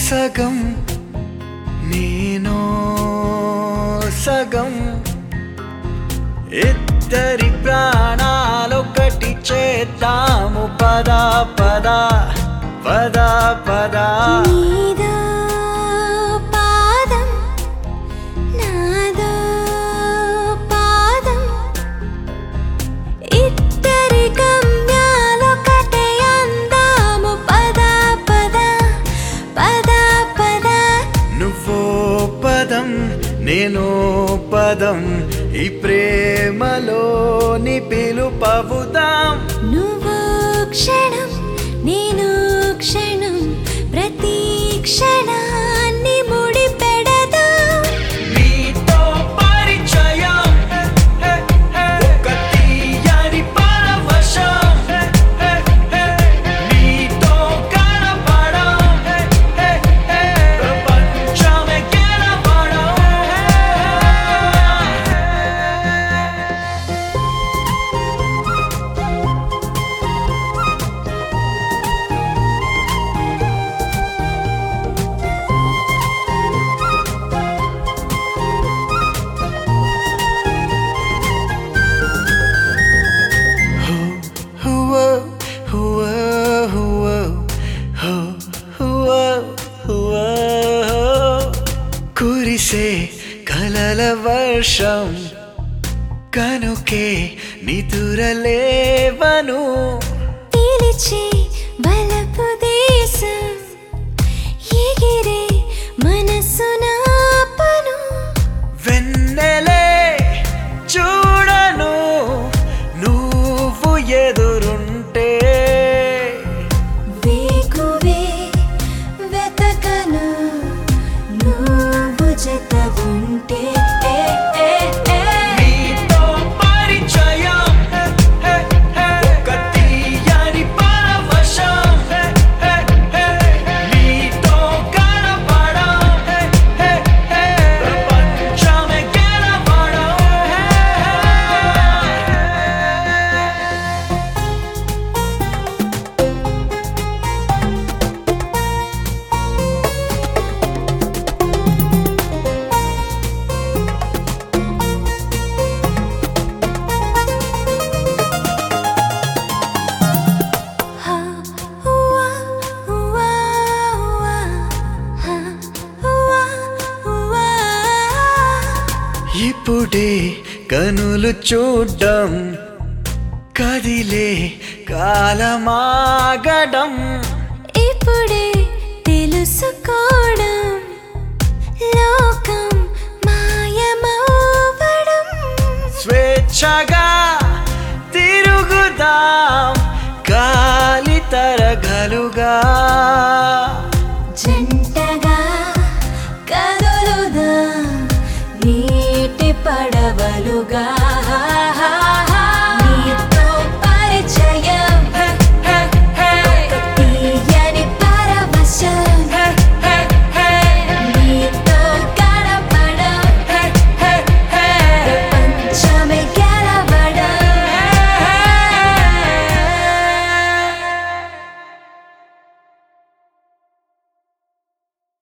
సగం నేను సగం ఇద్దరి ప్రాణాలొకటి చేద్దాము పద పద పద పద నీదో పాదం నాదో పాదం ఇద్దరి గమ్యాలొకటే అందాము పద పద పద పద నువ్వో పదం నేను పదం ఈ ప్రేమలోని పిలుపవుదాం నువ్వు క్షణం నేను క్షణం ప్రతి క్షణాన్ని ముడి పెడదాం నీతో పరిచయం ఒక తీయని పరవశం నీతో కనపడం ప్రపంచమే గెలవడం హువో హువో హువో హో హువో హువో కురిసే కలల వర్షం కనుకే నిదురలేవను పిలిచే బలపు దేశం ఎగిరే మనసు నాపను వెన్నెలే చూడను నువ్వు ఎదురుంటే వేకువే వెతకను నువ్వు జత ఉంటే ఏ, ఏ, ఏ. నీతో పరిచయం ఒక తీయని పరవశం నీతో కనపడం ప్రపంచమే గెలవడం హా, హువా, హువా, హువా, హా, హువా, హువా. ఇప్పుడే కనులు చూడ్డం కదిలే కాలమాగడం ఇప్పుడే తెలుసుకోవడం లోకం మాయమవ్వడం స్వేచ్ఛగా తిరుగుదాం గాలి తరగలుగా